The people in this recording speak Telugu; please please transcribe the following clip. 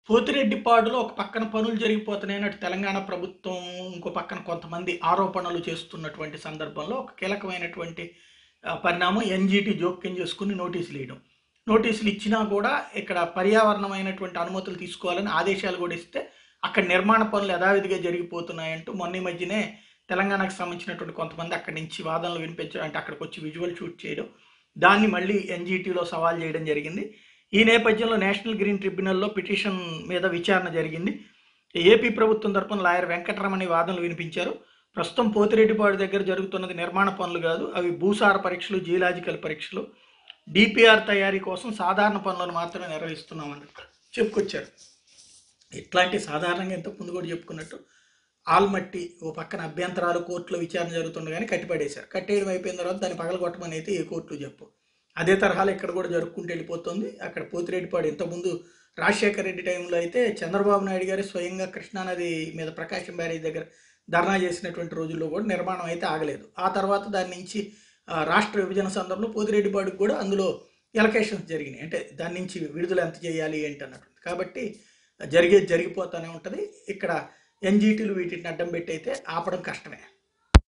పోతిరెడ్డిపాడులో ఒక పక్కన పనులు జరిగిపోతున్నాయని అటు తెలంగాణ ప్రభుత్వం ఇంకో పక్కన కొంతమంది ఆరోపణలు చేస్తున్నటువంటి సందర్భంలో ఒక కీలకమైనటువంటి ఆ, పరిణామం ఎన్జీటీ జోక్యం చేసుకుని నోటీసులు ఇవ్వడం నోటీసులు ఇచ్చినా కూడా ఇక్కడ పర్యావరణమైనటువంటి అనుమతులు తీసుకోవాలని ఆదేశాలు కూడా ఇస్తే అక్కడ నిర్మాణ పనులు యథావిధిగా జరిగిపోతున్నాయంటూ మొన్న ఈ మధ్యనే తెలంగాణకు సంబంధించినటువంటి కొంతమంది అక్కడి నుంచి వాదనలు వినిపించడం అంటే అక్కడికి వచ్చి విజువల్ షూట్ చేయడం దాన్ని మళ్ళీ ఎన్జీటీలో సవాల్ చేయడం జరిగింది ఈ నేపథ్యంలో నేషనల్ గ్రీన్ ట్రిబ్యునల్లో పిటిషన్ మీద విచారణ జరిగింది ఏపీ ప్రభుత్వం తరపున లాయర్ వెంకటరమణి వాదనలు వినిపించారు ప్రస్తుతం పోతిరెడ్డిపాడు దగ్గర జరుగుతున్నది నిర్మాణ పనులు కాదు అవి భూసార పరీక్షలు జియలాజికల్ పరీక్షలు డిపిఆర్ తయారీ కోసం సాధారణ పనులను మాత్రమే నిర్వహిస్తున్నామని చెప్పుకొచ్చారు ఇట్లాంటి సాధారణంగా ఇంతకు ముందు కూడా చెప్పుకున్నట్టు ఆల్మట్టి ఓ పక్కన అభ్యంతరాలు కోర్టులో విచారణ జరుగుతుండగానే కట్టిపడేశారు కట్టేయడం అయిపోయిన తర్వాత దాన్ని పగలగొట్టమని అయితే ఏ కోర్టులు చెప్పు అదే తరహాలో ఇక్కడ కూడా జరుపుకుంటూ వెళ్ళిపోతుంది అక్కడ పోతిరెడ్డిపాడు ఇంతకుముందు రాజశేఖర రెడ్డి టైంలో అయితే చంద్రబాబు నాయుడు గారు స్వయంగా కృష్ణానది మీద ప్రకాశం బ్యారేజ్ దగ్గర ధర్నా చేసినటువంటి రోజుల్లో కూడా నిర్మాణం అయితే ఆగలేదు ఆ తర్వాత దాని నుంచి ఆ, రాష్ట్ర విభజన సందర్భంలో పోతిరెడ్డిపాడుకు కూడా అందులో ఎలకేషన్స్ జరిగినాయి అంటే దాని నుంచి విడుదల ఎంత చేయాలి ఏంటి అన్నటువంటి కాబట్టి జరిగేది జరిగిపోతూనే ఉంటుంది ఇక్కడ ఎన్జీటీలు వీటిని అడ్డం పెట్టి అయితే ఆపడం కష్టమే